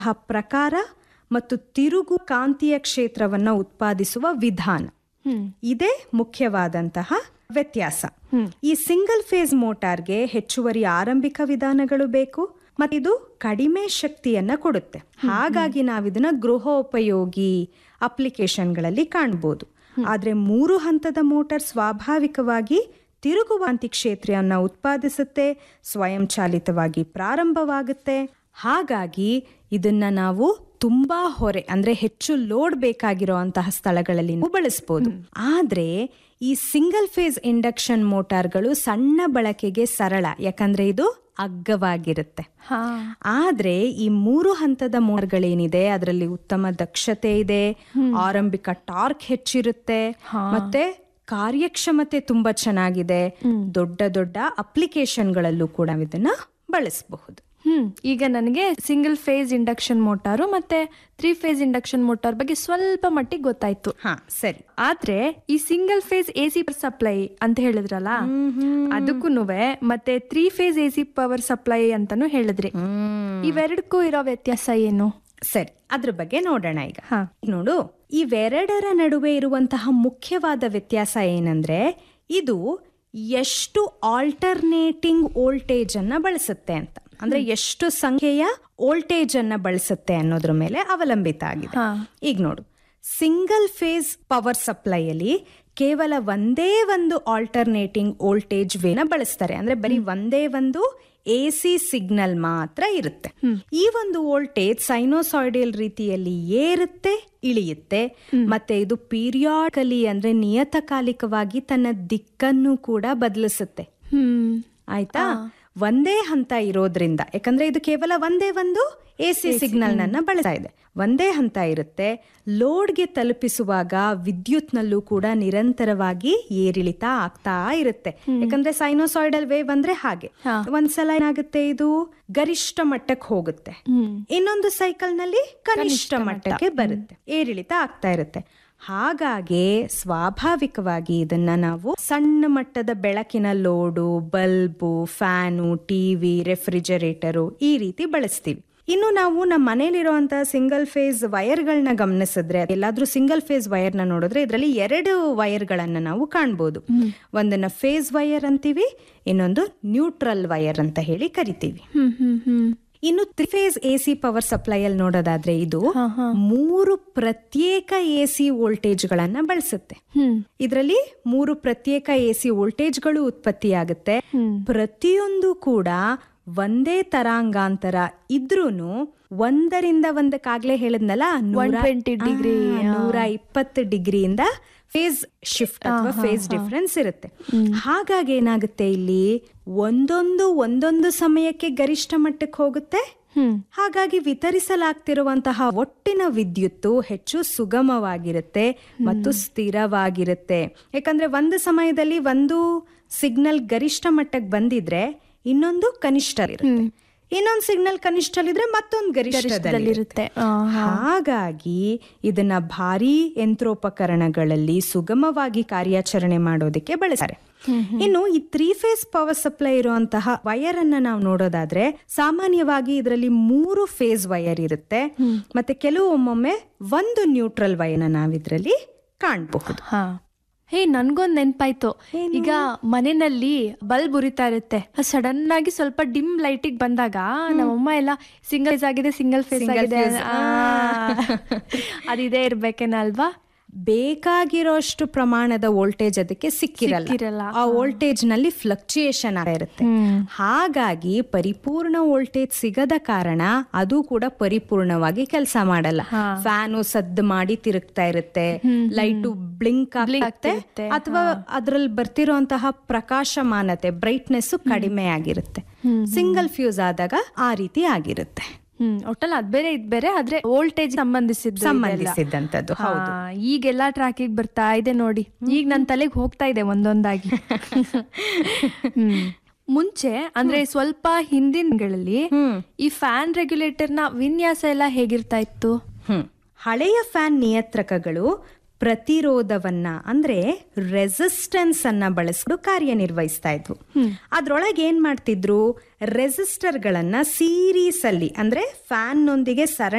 ಆ ಪ್ರಕಾರ ಮತ್ತು ತಿರುಗು ಕಾಂತೀಯ ಕ್ಷೇತ್ರವನ್ನ ಉತ್ಪಾದಿಸುವ ವಿಧಾನ ಹ್ಮ್ ಇದೇ ಮುಖ್ಯವಾದಂತಹ ವ್ಯತ್ಯಾಸ ಈ ಸಿಂಗಲ್ ಫೇಸ್ ಮೋಟಾರ್ಗೆ ಹೆಚ್ಚುವರಿ ಆರಂಭಿಕ ವಿಧಾನಗಳು ಬೇಕು ಮತ್ತು ಇದು ಕಡಿಮೆ ಶಕ್ತಿಯನ್ನ ಕೊಡುತ್ತೆ ಹಾಗಾಗಿ ನಾವಿದನ್ನ ಗೃಹೋಪಯೋಗಿ ಅಪ್ಲಿಕೇಶನ್ಗಳಲ್ಲಿ ಕಾಣ್ಬೋದು ಆದ್ರೆ ಮೂರು ಹಂತದ ಮೋಟಾರ್ ಸ್ವಾಭಾವಿಕವಾಗಿ ತಿರುಗುವಾಂತಿ ಕ್ಷೇತ್ರವನ್ನ ಉತ್ಪಾದಿಸುತ್ತೆ ಸ್ವಯಂಚಾಲಿತವಾಗಿ ಪ್ರಾರಂಭವಾಗುತ್ತೆ ಹಾಗಾಗಿ ಇದನ್ನ ನಾವು ತುಂಬಾ ಹೊರೆ ಅಂದ್ರೆ ಹೆಚ್ಚು ಲೋಡ್ ಬೇಕಾಗಿರುವಂತಹ ಸ್ಥಳಗಳಲ್ಲಿ ನಾವು ಬಳಸಬಹುದು ಆದ್ರೆ ಈ ಸಿಂಗಲ್ ಫೇಸ್ ಇಂಡಕ್ಷನ್ ಮೋಟಾರ್ಗಳು ಸಣ್ಣ ಬಳಕೆಗೆ ಸರಳ ಯಾಕಂದ್ರೆ ಇದು ಅಗ್ಗವಾಗಿರುತ್ತೆ ಹಾ ಆದ್ರೆ ಈ ಮೂರು ಹಂತದ ಮೋಟಾರ್ಗಳೇನಿದೆ ಅದರಲ್ಲಿ ಉತ್ತಮ ದಕ್ಷತೆ ಇದೆ ಆರಂಭಿಕ ಟಾರ್ಕ್ ಹೆಚ್ಚಿರುತ್ತೆ ಮತ್ತೆ ಕಾರ್ಯಕ್ಷಮತೆ ತುಂಬಾ ಚೆನ್ನಾಗಿದೆ ದೊಡ್ಡ ದೊಡ್ಡ ಅಪ್ಲಿಕೇಶನ್ಗಳಲ್ಲೂ ಕೂಡ ಇದನ್ನ ಬಳಸಬಹುದು ಹ್ಮ್ ಈಗ ನನಗೆ ಸಿಂಗಲ್ ಫೇಸ್ ಇಂಡಕ್ಷನ್ ಮೋಟಾರು ಮತ್ತೆ ತ್ರೀ ಫೇಸ್ ಇಂಡಕ್ಷನ್ ಮೋಟಾರ್ ಬಗ್ಗೆ ಸ್ವಲ್ಪ ಮಟ್ಟಿಗೆ ಗೊತ್ತಾಯ್ತು ಹಾ ಸರಿ ಆದ್ರೆ ಈ single phase A C supply ಅಂತ ಹೇಳಿದ್ರಲ್ಲ ಅದಕ್ಕೂ ಮತ್ತೆ three phase A C power supply ಅಂತಾನು ಹೇಳಿದ್ರಿ ಇವೆರಡಕ್ಕೂ ಇರೋ ವ್ಯತ್ಯಾಸ ಏನು ಸರಿ ಅದ್ರ ಬಗ್ಗೆ ನೋಡೋಣ ಈಗ ಹಾ. ನೋಡು ಇವೆರಡರ ನಡುವೆ ಇರುವಂತಹ ಮುಖ್ಯವಾದ ವ್ಯತ್ಯಾಸ ಏನಂದ್ರೆ ಇದು ಎಷ್ಟು ಆಲ್ಟರ್ನೇಟಿಂಗ್ ವೋಲ್ಟೇಜ್ ಅನ್ನ ಬಳಸುತ್ತೆ ಅಂತ ಅಂದ್ರೆ ಎಷ್ಟು ಸಂಖ್ಯೆಯ ವೋಲ್ಟೇಜ್ ಅನ್ನ ಬಳಸುತ್ತೆ ಅನ್ನೋದ್ರ ಮೇಲೆ ಅವಲಂಬಿತ ಆಗಿದೆ ಹಾ. ಈಗ ನೋಡು ಸಿಂಗಲ್ ಫೇಸ್ ಪವರ್ ಸಪ್ಲೈಯಲ್ಲಿ ಕೇವಲ ಒಂದೇ ಒಂದು ಆಲ್ಟರ್ನೇಟಿಂಗ್ ವೋಲ್ಟೇಜ್ ವೇನ ಬಳಸ್ತಾರೆ ಅಂದ್ರೆ ಬರೀ ಒಂದೇ ಒಂದು ಎ ಸಿ ಸಿಗ್ನಲ್ ಮಾತ್ರ ಇರುತ್ತೆ ಈ ಒಂದು ವೋಲ್ಟೇಜ್ ಸೈನೋಸಾಯ್ಡಲ್ ರೀತಿಯಲ್ಲಿ ಏರುತ್ತೆ ಇಳಿಯುತ್ತೆ ಮತ್ತೆ ಇದು ಪೀರಿಯಾಡಿಕಲಿ ಅಂದ್ರೆ ನಿಯತಕಾಲಿಕವಾಗಿ ತನ್ನ ದಿಕ್ಕನ್ನು ಕೂಡ ಬದಲಿಸುತ್ತೆ ಹ್ಮ್ ಆಯ್ತಾ ಒಂದೇ ಹಂತ ಇರೋದ್ರಿಂದ ಯಾಕಂದ್ರೆ ಇದು ಕೇವಲ ಒಂದೇ ಒಂದು ಎ ಸಿ ಸಿಗ್ನಲ್ ನನ್ನ ಬಳಸ್ತಾ ಇದೆ ಒಂದೇ ಹಂತ ಇರುತ್ತೆ ಲೋಡ್ಗೆ ತಲುಪಿಸುವಾಗ ವಿದ್ಯುತ್ನಲ್ಲೂ ಕೂಡ ನಿರಂತರವಾಗಿ ಏರಿಳಿತ ಆಗ್ತಾ ಇರುತ್ತೆ ಯಾಕಂದ್ರೆ ಸೈನೋಸಾಯ್ಡಲ್ ವೇವ್ ಅಂದ್ರೆ ಹಾಗೆ ಒಂದ್ಸಲ ಏನಾಗುತ್ತೆ ಇದು ಗರಿಷ್ಠ ಮಟ್ಟಕ್ಕೆ ಹೋಗುತ್ತೆ ಇನ್ನೊಂದು ಸೈಕಲ್ ನಲ್ಲಿ ಕನಿಷ್ಠ ಮಟ್ಟಕ್ಕೆ ಬರುತ್ತೆ ಏರಿಳಿತ ಆಗ್ತಾ ಇರುತ್ತೆ ಹಾಗಾಗಿ ಸ್ವಾಭಾವಿಕವಾಗಿ ಇದನ್ನ ನಾವು ಸಣ್ಣ ಮಟ್ಟದ ಬೆಳಕಿನ load bulb fan TV refrigerator ಈ ರೀತಿ ಬಳಸ್ತೀವಿ ಇನ್ನು ನಾವು ನಮ್ಮ ಮನೇಲಿರುವಂತಹ ಸಿಂಗಲ್ ಫೇಸ್ ವೈರ್ಗಳನ್ನ ಗಮನಿಸಿದ್ರೆ ಎಲ್ಲಾದ್ರೂ ಸಿಂಗಲ್ ಫೇಸ್ ವೈರ್ನ ನೋಡಿದ್ರೆ ಇದರಲ್ಲಿ ಎರಡು ವೈರ್ಗಳನ್ನ ನಾವು ಕಾಣ್ಬೋದು ಒಂದನ್ನ ಫೇಸ್ ವೈರ್ ಅಂತೀವಿ ಇನ್ನೊಂದು ನ್ಯೂಟ್ರಲ್ ವೈರ್ ಅಂತ ಹೇಳಿ ಕರಿತೀವಿ ಹ್ಮ್ ಹ್ಮ್ ಹ್ಮ್ ಇನ್ನು ತ್ರಿಫೇಸ್ ಎ ಸಿ ಪವರ್ ಸಪ್ಲೈಯಲ್ಲಿ ನೋಡೋದಾದ್ರೆ ಇದು ಮೂರು ಪ್ರತ್ಯೇಕ ಎ ಸಿ ವೋಲ್ಟೇಜ್ಗಳನ್ನ ಬಳಸುತ್ತೆ ಹ್ಮ್ ಇದರಲ್ಲಿ ಮೂರು ಪ್ರತ್ಯೇಕ ಎ ಸಿ ವೋಲ್ಟೇಜ್ಗಳು ಉತ್ಪತ್ತಿಯಾಗುತ್ತೆ ಪ್ರತಿಯೊಂದು ಕೂಡ ಒಂದೇ ತರಾಂಗಾಂತರ ಇದ್ರೂನು ಒಂದರಿಂದ ಒಂದಕ್ಕಾಗ್ಲೇ ಹೇಳಿದ್ನಲ್ಲ ನೂರ 120 degree, ಆ, ನೂರ ಇಪ್ಪತ್ತು ಡಿಗ್ರಿಯಿಂದ ಫೇಸ್ ಶಿಫ್ಟ್ ಅಥವಾ ಫೇಸ್ ಡಿಫರೆನ್ಸ್ ಇರುತ್ತೆ ಹಾಗಾಗಿ ಏನಾಗುತ್ತೆ ಇಲ್ಲಿ ಒಂದೊಂದು ಒಂದೊಂದು ಸಮಯಕ್ಕೆ ಗರಿಷ್ಠ ಮಟ್ಟಕ್ಕೆ ಹೋಗುತ್ತೆ ಹ್ಮ್ ಹಾಗಾಗಿ ವಿತರಿಸಲಾಗ್ತಿರುವಂತಹ ಒಟ್ಟಿನ ವಿದ್ಯುತ್ತು ಹೆಚ್ಚು ಸುಗಮವಾಗಿರುತ್ತೆ ಮತ್ತು ಸ್ಥಿರವಾಗಿರುತ್ತೆ ಯಾಕಂದ್ರೆ ಒಂದು ಸಮಯದಲ್ಲಿ ಒಂದು ಸಿಗ್ನಲ್ ಗರಿಷ್ಠ ಮಟ್ಟಕ್ಕೆ ಬಂದಿದ್ರೆ ಇನ್ನೊಂದು ಕನಿಷ್ಠ ಇರುತ್ತೆ ಇನ್ನೊಂದು ಸಿಗ್ನಲ್ ಕನಿಷ್ಠಲಿದ್ರೆ ಮತ್ತೊಂದು ಗರಿಷ್ಠದಲ್ಲಿ ಇರುತ್ತೆ ಆ, ಹಾಗಾಗಿ ಇದನ್ನ ಭಾರಿ ಯಂತ್ರೋಪಕರಣಗಳಲ್ಲಿ ಸುಗಮವಾಗಿ ಕಾರ್ಯಾಚರಣೆ ಮಾಡೋದಕ್ಕೆ ಬಳಸ್ತಾರೆ ಇನ್ನು ಈ ತ್ರೀ ಫೇಸ್ ಪವರ್ ಸಪ್ಲೈ ಇರುವಂತಹ ವಯರ್ ಅನ್ನ ನಾವು ನೋಡೋದಾದ್ರೆ ಸಾಮಾನ್ಯವಾಗಿ ಇದರಲ್ಲಿ ಮೂರು ಫೇಸ್ ವಯರ್ ಇರುತ್ತೆ ಮತ್ತೆ ಕೆಲವೊಮ್ಮೊಮ್ಮೆ ಒಂದು ನ್ಯೂಟ್ರಲ್ ವಯರ್ನ ನಾವಿದ್ರಲ್ಲಿ ಕಾಣಬಹುದು ಹಾ ಹೇ ನನ್ಗೊಂದ್ ನೆನ್ಪಾಯ್ತು ಈಗ ಮನೆಯಲ್ಲಿ ಬಲ್ಬ್ ಉರಿತಾ ಇರುತ್ತೆ ಸಡನ್ ಆಗಿ ಸ್ವಲ್ಪ ಡಿಮ್ ಲೈಟಿಗೆ ಬಂದಾಗ ನಮ್ಮಮ್ಮ ಎಲ್ಲ ಸಿಂಗಲ್ ಫೇಸ್ ಆಗಿದೆ ಸಿಂಗಲ್ ಫೇಸ್ Single ಆಗಿದೆ phase. ಆ, ಅದಿದೆ ಇರ್ಬೇಕೇನ ಅಲ್ವಾ ಬೇಕಾಗಿರೋಷ್ಟು ಪ್ರಮಾಣದ ವೋಲ್ಟೇಜ್ ಅದಕ್ಕೆ ಸಿಕ್ಕಿರಲ್ಲ. ಸಿಕ್ಕಿರಲ್ಲ ಆ ವೋಲ್ಟೇಜ್ ನಲ್ಲಿ ಫ್ಲಕ್ಚುಯೇಷನ್ ಆಗ್ತಾ ಇರುತ್ತೆ ಹಾಗಾಗಿ ಪರಿಪೂರ್ಣ ವೋಲ್ಟೇಜ್ ಸಿಗದ ಕಾರಣ ಅದು ಕೂಡ ಪರಿಪೂರ್ಣವಾಗಿ ಕೆಲಸ ಮಾಡಲ್ಲ ಫ್ಯಾನು ಸದ್ದು ಮಾಡಿ ತಿರುಗ್ತಾ ಇರುತ್ತೆ ಲೈಟು ಬ್ಲಿಂಕ್ ಆಗುತ್ತೆ ಆಗ್ತಿರುತ್ತೆ. ಅಥವಾ ಅದ್ರಲ್ಲಿ ಬರ್ತಿರುವಂತಹ ಪ್ರಕಾಶಮಾನತೆ ಬ್ರೈಟ್ನೆಸ್ ಕಡಿಮೆ ಆಗಿರುತ್ತೆ ಸಿಂಗಲ್ ಫ್ಯೂಸ್ ಆದಾಗ ಆ ರೀತಿ ಆಗಿರುತ್ತೆ ಹ್ಮ್ ಒಟ್ಟಲ್ಲಿ ಅದ್ ಬೇರೆ ಇದ್ ಬೇರೆ ಆದ್ರೆ ವೋಲ್ಟೇಜ್ ಸಂಬಂಧಿಸಿದ್ದು ಇದೆಲ್ಲ. ಸಂಬಂಧಿಸಿದಂತದ್ದು ಹೌದು ಹಾ, ಈಗೆಲ್ಲಾ ಟ್ರ್ಯಾಕಿಗೆ ಬರ್ತಾ ಇದೆ ನೋಡಿ ಈಗ ನನ್ನ ತಲೆಗೆ ಹೋಗ್ತಾ ಇದೆ ಒಂದೊಂದಾಗಿ ಹ್ಮ್. ಮುಂಚೆ ಅಂದ್ರೆ ಸ್ವಲ್ಪ ಹಿಂದಿನಗಳಲ್ಲಿ ಹ್ಮ್ ಈ ಫ್ಯಾನ್ ರೆಗ್ಯುಲೇಟರ್ ನ ವಿನ್ಯಾಸ ಎಲ್ಲ ಹೇಗಿರ್ತಾ ಇತ್ತು ಹ್ಮ್ ಹಳೆಯ ಫ್ಯಾನ್ ನಿಯಂತ್ರಕಗಳು ಪ್ರತಿರೋಧವನ್ನ ಅಂದ್ರೆ ರೆಸಿಸ್ಟೆನ್ಸ್ ಅನ್ನ ಬಳಸ್ಕೊಂಡು ಕಾರ್ಯನಿರ್ವಹಿಸ್ತಾ ಇದ್ವು ಅದ್ರೊಳಗೆ ಏನ್ ಮಾಡ್ತಿದ್ರು ರೆಸಿಸ್ಟರ್ಗಳನ್ನ ಸೀರೀಸ್ ಅಲ್ಲಿ ಅಂದ್ರೆ ಫ್ಯಾನ್ ನೊಂದಿಗೆ ಸರಣಿ